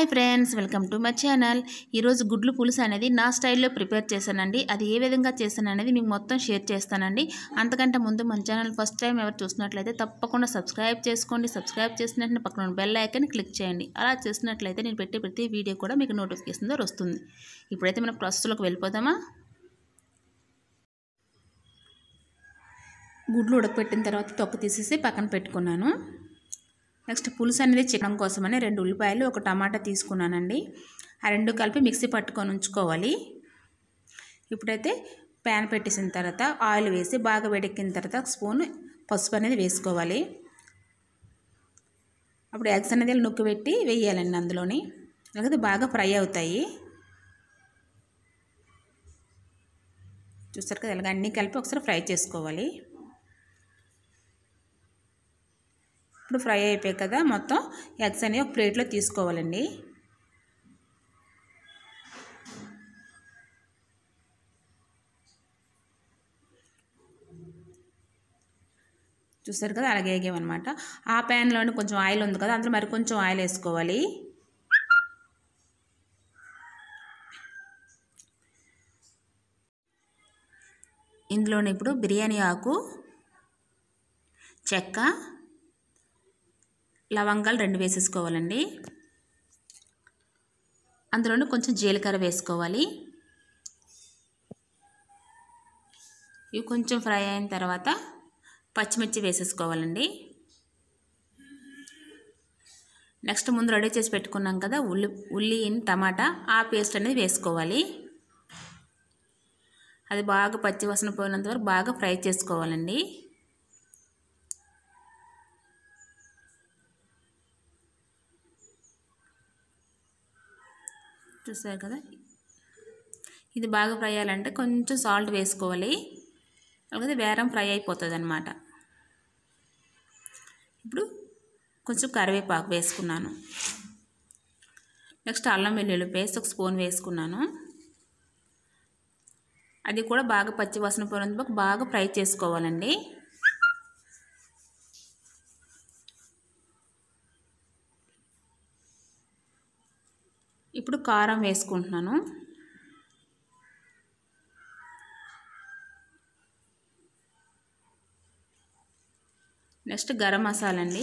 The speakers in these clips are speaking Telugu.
friends welcome to my channel ఈరోజు గుడ్లు పులుసు అనేది నా స్టైల్లో ప్రిపేర్ చేశానండి అది ఏ విధంగా చేశాను అనేది మీకు మొత్తం షేర్ చేస్తానండి అంతకంటే ముందు మన ఛానల్ ఫస్ట్ టైం ఎవరు చూసినట్లయితే తప్పకుండా సబ్స్క్రైబ్ చేసుకోండి సబ్స్క్రైబ్ చేసినట్టు పక్కన ఉన్న బెల్ ఐకాన్ క్లిక్ చేయండి అలా చేసినట్లయితే నేను పెట్టే ప్రతి వీడియో కూడా మీకు నోటిఫికేషన్ ద్వారా వస్తుంది ఇప్పుడైతే మనం ప్రాసెస్లోకి వెళ్ళిపోదామా గుడ్లు ఉడకపెట్టిన తర్వాత తొక్క తీసేసి పక్కన పెట్టుకున్నాను నెక్స్ట్ పులుసు అనేది చికెన్ కోసమని రెండు ఉల్లిపాయలు ఒక టమాటా తీసుకున్నానండి ఆ రెండు కలిపి మిక్సీ పట్టుకొని ఉంచుకోవాలి ఇప్పుడైతే ప్యాన్ పెట్టేసిన తర్వాత ఆయిల్ వేసి బాగా వేడెక్కిన తర్వాత స్పూన్ పసుపు అనేది వేసుకోవాలి అప్పుడు ఎగ్స్ అనేది నొక్కి పెట్టి వేయాలండి అందులోని లేకపోతే బాగా ఫ్రై అవుతాయి చూస్తారు కదా ఇలాగ అన్నీ కలిపి ఒకసారి ఫ్రై చేసుకోవాలి ఇప్పుడు ఫ్రై అయిపోయాయి కదా మొత్తం ఎగ్స్ అనేవి ఒక ప్లేట్లో తీసుకోవాలండి చూస్తారు కదా అలాగే వేగామన్నమాట ఆ ప్యాన్లోని కొంచెం ఆయిల్ ఉంది కదా అందులో మరి కొంచెం ఆయిల్ వేసుకోవాలి ఇందులోని ఇప్పుడు బిర్యానీ ఆకు చెక్క లవంగాలు రెండు వేసేసుకోవాలండి అందులోనే కొంచెం జీలకర్ర వేసుకోవాలి ఇవి కొంచెం ఫ్రై అయిన తర్వాత పచ్చిమిర్చి వేసేసుకోవాలండి నెక్స్ట్ ముందు రెడీ చేసి పెట్టుకున్నాం కదా ఉల్లి ఉల్లి టమాటా ఆ పేస్ట్ అనేది వేసుకోవాలి అది బాగా పచ్చి వాసన పోయినంత వరకు బాగా ఫ్రై చేసుకోవాలండి చూసారు కదా ఇది బాగా ఫ్రై అయ్యాలంటే కొంచెం సాల్ట్ వేసుకోవాలి అలాగే బేరం ఫ్రై అయిపోతుంది అనమాట ఇప్పుడు కొంచెం కరివేపాకు వేసుకున్నాను నెక్స్ట్ అల్లం వెల్లుల్లి పేస్ట్ ఒక స్పూన్ వేసుకున్నాను అది కూడా బాగా పచ్చి వాసన పోయినందుకు బాగా ఫ్రై చేసుకోవాలండి ఇప్పుడు కారం వేసుకుంటున్నాను నెక్స్ట్ గరం మసాలా అండి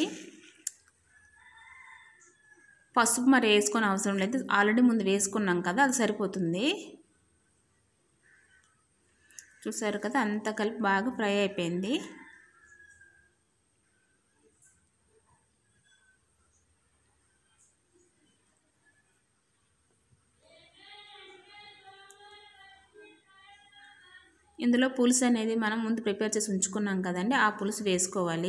పసుపు మరి వేసుకొని అవసరం లేదు ఆల్రెడీ ముందు వేసుకున్నాం కదా అది సరిపోతుంది చూసారు కదా అంతా కలిపి బాగా ఫ్రై అయిపోయింది ఇందులో పులుసు అనేది మనం ముందు ప్రిపేర్ చేసి ఉంచుకున్నాం కదండి ఆ పులుసు వేసుకోవాలి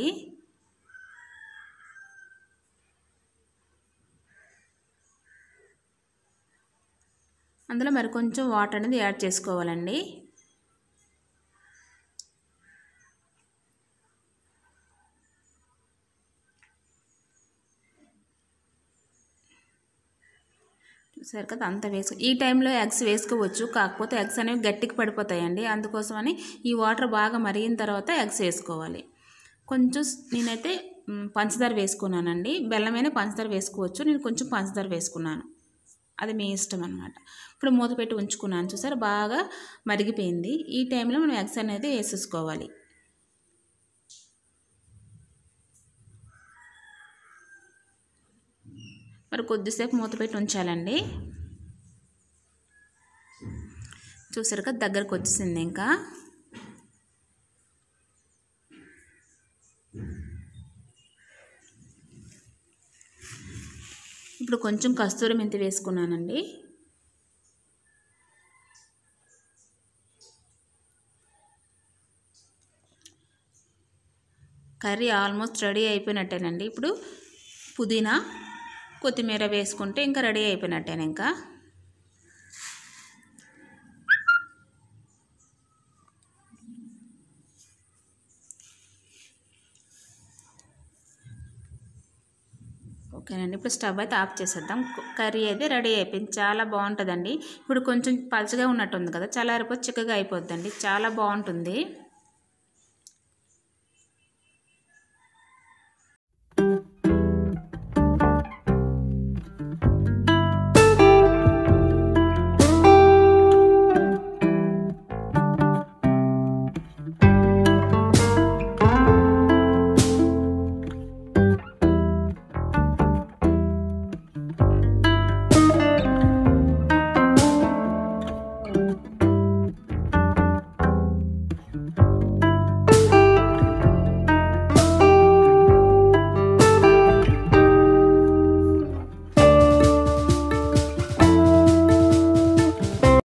అందులో మరి కొంచెం వాటర్ అనేది యాడ్ చేసుకోవాలండి చూసారు కదా అంత వేసుకో ఈ టైంలో ఎగ్స్ వేసుకోవచ్చు కాకపోతే ఎగ్స్ అనేవి గట్టికి పడిపోతాయండి అందుకోసమని ఈ వాటర్ బాగా మరిగిన తర్వాత ఎగ్స్ వేసుకోవాలి కొంచెం నేనైతే పంచదార వేసుకున్నానండి బెల్లమైనా పంచదార వేసుకోవచ్చు నేను కొంచెం పంచదార వేసుకున్నాను అది మీ ఇష్టం అనమాట ఇప్పుడు మూత పెట్టి ఉంచుకున్నాను చూసారు బాగా మరిగిపోయింది ఈ టైంలో మనం ఎగ్స్ అనేది వేసేసుకోవాలి మరి కొద్దిసేపు మూత పెట్టి ఉంచాలండి చూసారు కదా దగ్గరకు వచ్చేసింది ఇంకా ఇప్పుడు కొంచెం కస్తూరి మెంతి వేసుకున్నానండి కర్రీ ఆల్మోస్ట్ రెడీ అయిపోయినట్టేనండి ఇప్పుడు పుదీనా కొత్తిమీర వేసుకుంటే ఇంకా రెడీ అయిపోయినట్టేనా ఇంకా ఓకేనండి ఇప్పుడు స్టవ్ అయితే ఆఫ్ చేసేద్దాం కర్రీ అయితే రెడీ అయిపోయింది చాలా బాగుంటుందండి ఇప్పుడు కొంచెం పలుచగా ఉన్నట్టుంది కదా చల్లారిపోతే చిక్కగా అయిపోద్దండి చాలా బాగుంటుంది